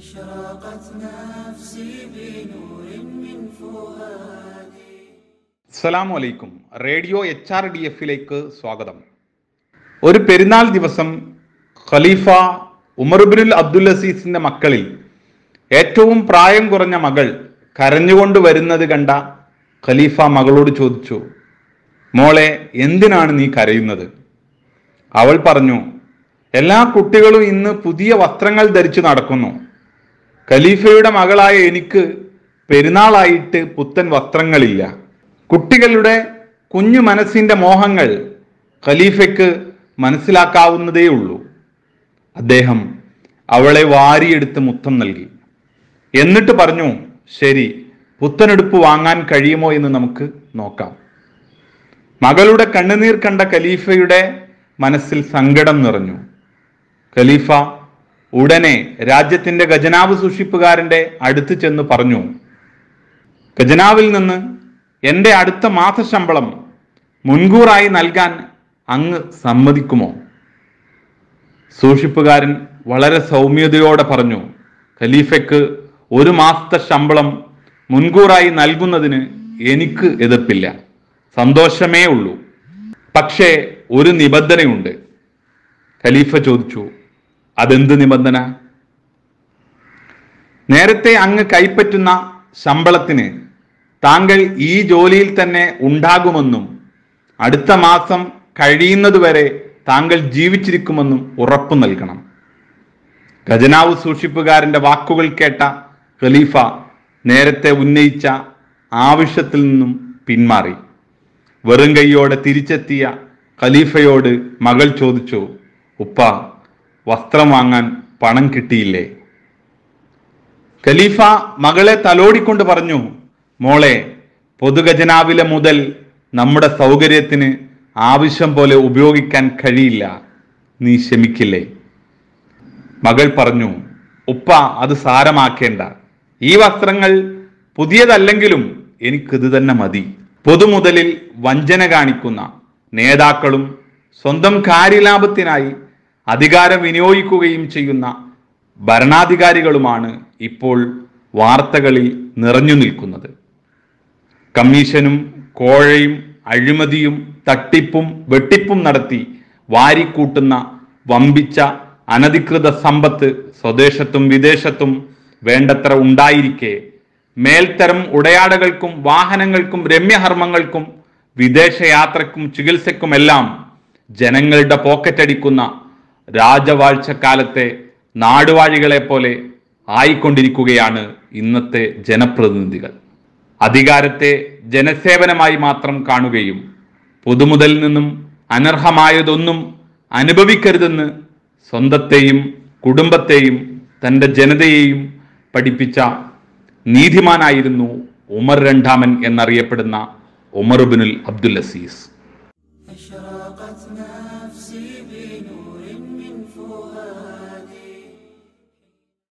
أشرقت نفسي بنور من فؤادي അസ്സലാമു അലൈക്കും radio H R D എഫിലേക്ക് സ്വാഗതം ഒരു പെരുന്നാൾ ദിവസം ഖലീഫ ഉമർബിനുൽ അബ്ദുൽ അസീസിന്റെ മക്കളിൽ ഏറ്റവും പ്രായം കുറഞ്ഞ മകൾ കരഞ്ഞുകൊണ്ട് വരുന്നത് കണ്ട ഖലീഫ മകളോട് ചോദിച്ചു മോളെ എന്തിനാണ് നീ കരയുന്നത് അവൾ പറഞ്ഞു എല്ലാ കുട്ടികളും ഇന്ന് പുതിയ വസ്ത്രങ്ങൾ ധരിച്ചു നടക്കുന്നു ഖലീഫയുടെ മകളായ എനിക്ക് പെരുന്നാളായിട്ട് പുത്തൻ വസ്ത്രങ്ങളില്ല കുട്ടികളുടെ കുഞ്ഞു മനസ്സിന്റെ മോഹങ്ങൾ ഖലീഫയ്ക്ക് മനസ്സിലാക്കാവുന്നതേ ഉള്ളൂ അദ്ദേഹം അവളെ വാരിയെടുത്ത് മുത്തം നൽകി എന്നിട്ട് പറഞ്ഞു ശരി പുത്തനെടുപ്പ് വാങ്ങാൻ കഴിയുമോ എന്ന് നമുക്ക് നോക്കാം മകളുടെ കണ്ണുനീർ കണ്ട ഖലീഫയുടെ മനസ്സിൽ സങ്കടം നിറഞ്ഞു ഖലീഫ ഉടനെ രാജ്യത്തിന്റെ ഖജനാവ് സൂക്ഷിപ്പുകാരന്റെ അടുത്ത് ചെന്ന് പറഞ്ഞു ഖജനാവിൽ നിന്ന് എന്റെ അടുത്ത മാസശമ്പളം മുൻകൂറായി നൽകാൻ അങ്ങ് സമ്മതിക്കുമോ സൂക്ഷിപ്പുകാരൻ വളരെ സൗമ്യതയോടെ പറഞ്ഞു ഖലീഫയ്ക്ക് ഒരു മാസത്തെ ശമ്പളം മുൻകൂറായി നൽകുന്നതിന് എനിക്ക് എതിർപ്പില്ല സന്തോഷമേ ഉള്ളൂ പക്ഷേ ഒരു നിബന്ധനയുണ്ട് ഖലീഫ ചോദിച്ചു അതെന്ത് നിബന്ധന നേരത്തെ അങ്ങ് കൈപ്പറ്റുന്ന ശമ്പളത്തിന് താങ്കൾ ഈ ജോലിയിൽ തന്നെ ഉണ്ടാകുമെന്നും അടുത്ത മാസം കഴിയുന്നതുവരെ താങ്കൾ ജീവിച്ചിരിക്കുമെന്നും ഉറപ്പു നൽകണം ഖജനാവ് സൂക്ഷിപ്പുകാരന്റെ വാക്കുകൾ കേട്ട ഖലീഫ നേരത്തെ ഉന്നയിച്ച ആവശ്യത്തിൽ നിന്നും പിന്മാറി വെറും കൈയോടെ തിരിച്ചെത്തിയ ഖലീഫയോട് മകൾ ചോദിച്ചു ഉപ്പ വസ്ത്രം വാങ്ങാൻ പണം കിട്ടിയില്ലേ ഖലീഫ മകളെ തലോടിക്കൊണ്ട് പറഞ്ഞു മോളെ പൊതുഖജനാവിലെ മുതൽ നമ്മുടെ സൗകര്യത്തിന് ആവശ്യം പോലെ ഉപയോഗിക്കാൻ കഴിയില്ല നീ ക്ഷമിക്കില്ലേ മകൾ പറഞ്ഞു ഉപ്പ അത് സാരമാക്കേണ്ട ഈ വസ്ത്രങ്ങൾ പുതിയതല്ലെങ്കിലും എനിക്കിത് തന്നെ മതി പൊതുമുതലിൽ വഞ്ചന കാണിക്കുന്ന നേതാക്കളും സ്വന്തം കാര്യലാഭത്തിനായി അധികാരം വിനിയോഗിക്കുകയും ചെയ്യുന്ന ഭരണാധികാരികളുമാണ് ഇപ്പോൾ വാർത്തകളിൽ നിറഞ്ഞു നിൽക്കുന്നത് കമ്മീഷനും കോഴയും അഴിമതിയും തട്ടിപ്പും വെട്ടിപ്പും നടത്തി വാരിക്കൂട്ടുന്ന വമ്പിച്ച അനധികൃത സമ്പത്ത് സ്വദേശത്തും വിദേശത്തും വേണ്ടത്ര ഉണ്ടായിരിക്കെ മേൽത്തരം ഉടയാടകൾക്കും വാഹനങ്ങൾക്കും രമ്യഹർമ്മങ്ങൾക്കും വിദേശയാത്രയ്ക്കും ചികിത്സയ്ക്കുമെല്ലാം ജനങ്ങളുടെ പോക്കറ്റടിക്കുന്ന രാജവാഴ്ചക്കാലത്തെ നാടുവാഴികളെ പോലെ ആയിക്കൊണ്ടിരിക്കുകയാണ് ഇന്നത്തെ ജനപ്രതിനിധികൾ അധികാരത്തെ ജനസേവനമായി മാത്രം കാണുകയും പൊതുമുതലിൽ നിന്നും അനർഹമായതൊന്നും അനുഭവിക്കരുതെന്ന് സ്വന്തത്തെയും കുടുംബത്തെയും തൻ്റെ ജനതയെയും പഠിപ്പിച്ച നീതിമാനായിരുന്നു ഉമർ രണ്ടാമൻ എന്നറിയപ്പെടുന്ന ഉമർബിനുൽ അബ്ദുൽ അസീസ്